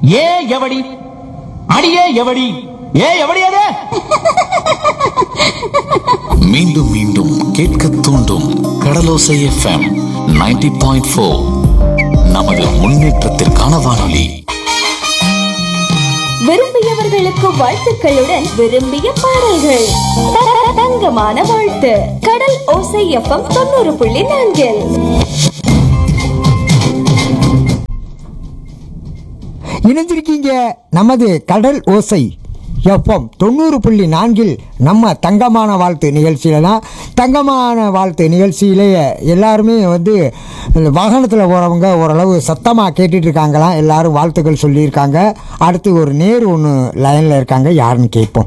ஏ எவடி அடியே எவடி ஏ எவடி அது மீண்டும் மீண்டும் கேட்க தூண்டும் கடலோசை எஃப்எம் 90.4 பாயிண்ட் ஃபோர் நமது முன்னேற்றத்திற்கான வானொலி விரும்பியவர்களுக்கு வாழ்த்துக்களுடன் விரும்பிய பாடல்கள் த- தங்கமான வாழ்த்து கடல் ஓசை எஃப்எம் தொண்ணூறு புள்ளி நான்கில் இணைஞ்சிருக்கீங்க நமது கடல் ஓசை எஃப்எம் தொண்ணூறு புள்ளி நான்கில் நம்ம தங்கமான வாழ்த்து நிகழ்ச்சியில தான் தங்கமான வாழ்த்து நிகழ்ச்சியிலேயே எல்லாருமே வந்து இந்த வாகனத்தில் போகிறவங்க ஓரளவு சத்தமாக கேட்டுட்டு இருக்காங்களாம் எல்லாரும் வாழ்த்துக்கள் சொல்லியிருக்காங்க அடுத்து ஒரு நேர் ஒன்று லைனில் இருக்காங்க யாருன்னு கேட்போம்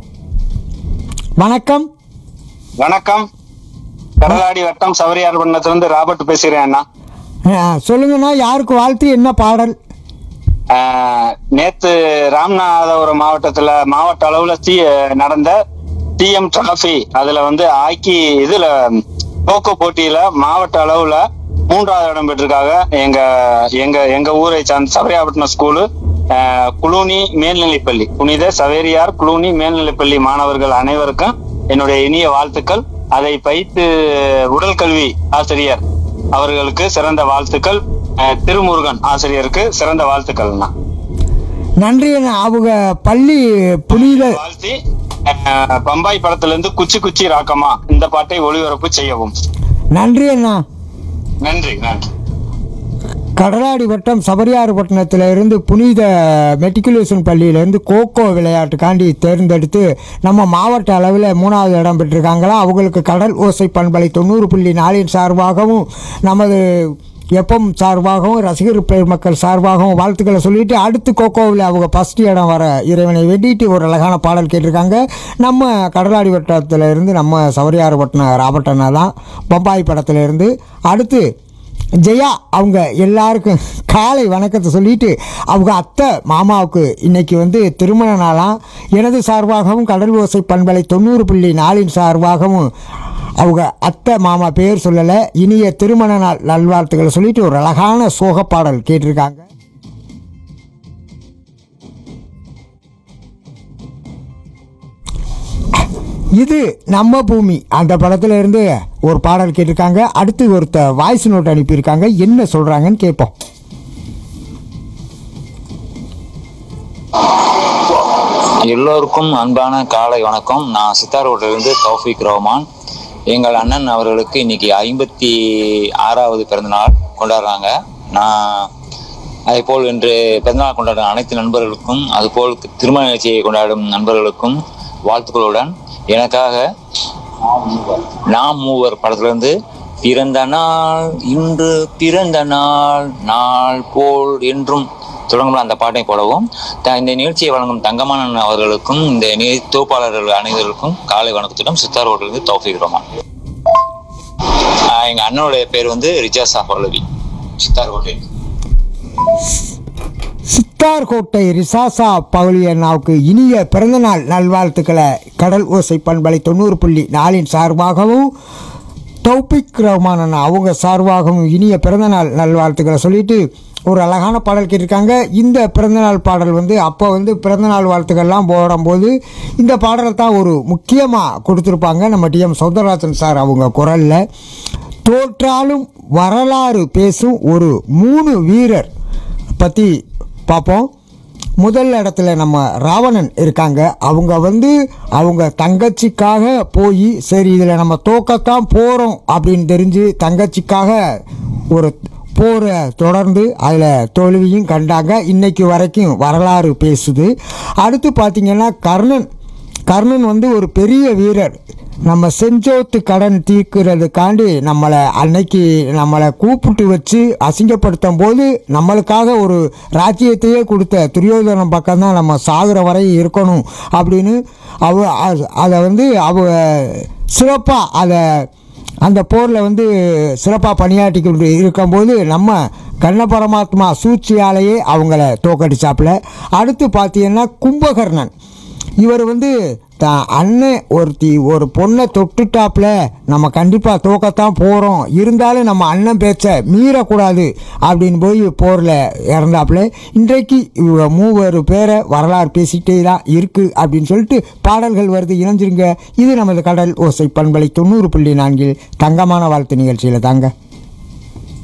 வணக்கம் வணக்கம் கடலாடி வட்டம் சவரியார் பண்ணத்திலிருந்து ராபர்ட் பேசுறேன் அண்ணா அஹ், சொல்லுங்கண்ணா யாருக்கு வாழ்த்து என்ன பாடல் ஆஹ், நேத்து ராமநாதபுரம் மாவட்டத்துல மாவட்ட அளவுல டி நடந்த டிஎம் டிராஃபி அதுல வந்து ஆக்கி இதுல கோகோ போட்டியில மாவட்ட அளவுல மூன்றாவது இடம் பெற்றிருக்காங்க எங்க எங்க எங்க ஊரை சார்ந்த சவரியாபட்டினம் ஸ்கூலு ஆஹ், குளூனி மேல்நிலைப்பள்ளி புனித சவேரியார் குளூனி மேல்நிலைப்பள்ளி மாணவர்கள் அனைவருக்கும் என்னுடைய இனிய வாழ்த்துக்கள் அதை பயிற்று உடல் கல்வி ஆசிரியர் அவர்களுக்கு சிறந்த வாழ்த்துக்கள் அஹ், திருமுருகன் ஆசிரியருக்கு சிறந்த வாழ்த்துக்கள்ண்ணா நன்றி அண்ணா அவங்க பள்ளி புனித வாழ்த்தி அஹ், பம்பாய் படத்துல இருந்து குச்சி குச்சி ராக்கமா இந்த பாட்டை ஒளிபரப்பு செய்யவும் நன்றி அண்ணா நன்றி நன்றி கடலாடி வட்டம் சபரியார்பட்டினத்தில் இருந்து புனித மெட்ரிகுலேஷன் பள்ளியிலேருந்து கோகோ விளையாட்டுக்காண்டி தேர்ந்தெடுத்து நம்ம மாவட்ட அளவில் மூணாவது இடம் பெற்றிருக்காங்களா அவங்களுக்கு கடல் ஓசை பண்பலை தொண்ணூறு புள்ளி நாலின் சார்பாகவும் நமது எப்பம் சார்பாகவும் ரசிகர் பெருமக்கள் சார்பாகவும் வாழ்த்துக்களை சொல்லிட்டு அடுத்து கோகோவில் அவங்க ஃபஸ்ட் இடம் வர இறைவனை வேண்டிட்டு ஒரு அழகான பாடல் கேட்டிருக்காங்க நம்ம கடலாடி வட்டத்தில் இருந்து நம்ம சவரியார்பட்டினம் ராபர்ட்டனா தான் பம்பாய் படத்துல இருந்து அடுத்து ஜெயா அவங்க எல்லாருக்கும் காலை வணக்கத்தை சொல்லிட்டு அவங்க அத்தை மாமாவுக்கு இன்னைக்கு வந்து திருமண நாளாம் எனது சார்பாகவும் கடல் ஓசை பண்பலை தொண்ணூறு புள்ளி நாலின் சார்பாகவும் அவங்க அத்தை மாமா பேர் சொல்லலை இனிய திருமண நாள் நல்வாழ்த்துக்களை சொல்லிட்டு ஒரு அழகான சோக பாடல் கேட்டிருக்காங்க இது நம்ம பூமி அந்த படத்துல இருந்து ஒரு பாடல் கேட்டிருக்காங்க அடுத்து ஒருத்த வாய்ஸ் நோட் அனுப்பியிருக்காங்க என்ன சொல்றாங்கன்னு கேட்போம் எல்லோருக்கும் அன்பான காலை வணக்கம் நான் சித்தாரோட்டிலிருந்து தௌஃபிக் ரஹ்மான் எங்கள் அண்ணன் அவர்களுக்கு இன்னைக்கு ஐம்பத்தி ஆறாவது பிறந்தநாள் கொண்டாடுறாங்க நான் அதேபோல் இன்று பிறந்தநாள் கொண்டாடும் அனைத்து நண்பர்களுக்கும் அதுபோல் திருமண நிகழ்ச்சியை கொண்டாடும் நண்பர்களுக்கும் வாழ்த்துக்களுடன் எனக்காக நாம் மூவர் படத்திலிருந்து பிறந்த நாள் இன்று பிறந்த நாள் நாள் போல் என்றும் தொடங்கும் அந்த பாட்டை போடவும் த- இந்த நிகழ்ச்சியை வழங்கும் தங்கமான அவர்களுக்கும் இந்த நிகழ்ச்சி தொகுப்பாளர்கள் அனைவருக்கும் காலை வணக்கத்துடன் சித்தார் ஹோட்டலுக்கு தௌஃபிக் ரஹ்மான் ஆஹ் எங்க அண்ணனுடைய பேர் வந்து ரிஜாசா பல்லவி சித்தார் ஹோட்டல் சித்தார்கோட்டை ரிசாசா பவுலி அண்ணாவுக்கு இனிய பிறந்தநாள் நல்வாழ்த்துக்களை கடல் ஓசை பண்பலை தொண்ணூறு புள்ளி நாலின் சார்பாகவும் தௌபிக் ரஹ்மான் அண்ணா அவங்க சார்பாகவும் இனிய பிறந்தநாள் நல்வாழ்த்துக்களை சொல்லிட்டு ஒரு அழகான பாடல் கேட்டிருக்காங்க இந்த பிறந்தநாள் பாடல் வந்து அப்போ வந்து பிறந்தநாள் வாழ்த்துக்கள்லாம் போடும்போது இந்த பாடலை தான் ஒரு முக்கியமாக கொடுத்துருப்பாங்க நம்ம டிஎம் சௌந்தரராஜன் சார் அவங்க குரலில் தோற்றாலும் வரலாறு பேசும் ஒரு மூணு வீரர் பற்றி பார்ப்போம் முதல் இடத்துல நம்ம ராவணன் இருக்காங்க அவங்க வந்து அவங்க தங்கச்சிக்காக போய் சரி இதில் நம்ம தோக்கத்தான் போகிறோம் அப்படின்னு தெரிஞ்சு தங்கச்சிக்காக ஒரு போரை தொடர்ந்து அதில் தோல்வியும் கண்டாங்க இன்னைக்கு வரைக்கும் வரலாறு பேசுது அடுத்து பார்த்திங்கன்னா கர்ணன் கர்ணன் வந்து ஒரு பெரிய வீரர் நம்ம செஞ்சோத்து கடன் தீர்க்கிறதுக்காண்டி நம்மளை அன்னைக்கு நம்மளை கூப்பிட்டு வச்சு அசிங்கப்படுத்தும் போது நம்மளுக்காக ஒரு ராஜ்யத்தையே கொடுத்த துரியோதனன் பக்கம் தான் நம்ம சாகுற வரை இருக்கணும் அப்படின்னு அவ அ- அதை வந்து அவ சிறப்பாக அதை அந்த போரில் வந்து சிறப்பாக பணியாற்றி கொண்டு இருக்கும்போது நம்ம கண்ண பரமாத்மா சூழ்ச்சியாலேயே அவங்கள தோக்கடிச்சாப்புல அடுத்து பார்த்தீங்கன்னா கும்பகர்ணன் இவர் வந்து தான் அண்ணன் ஒருத்தி ஒரு பொண்ணை தொட்டுட்டாப்புல நம்ம கண்டிப்பாக தோக்கத்தான் போகிறோம் இருந்தாலும் நம்ம அண்ணன் பேச்ச மீறக்கூடாது அப்படின்னு போய் போரில் இறந்தாப்புல இன்றைக்கு இவ மூவர் பேரை வரலாறு பேசிக்கிட்டே தான் இருக்குது அப்படின்னு சொல்லிட்டு பாடல்கள் வருது இணைஞ்சிருங்க இது நமது கடல் ஓசை பண்பலை தொண்ணூறு புள்ளி நான்கில் தங்கமான வாழ்த்து நிகழ்ச்சியில் தாங்க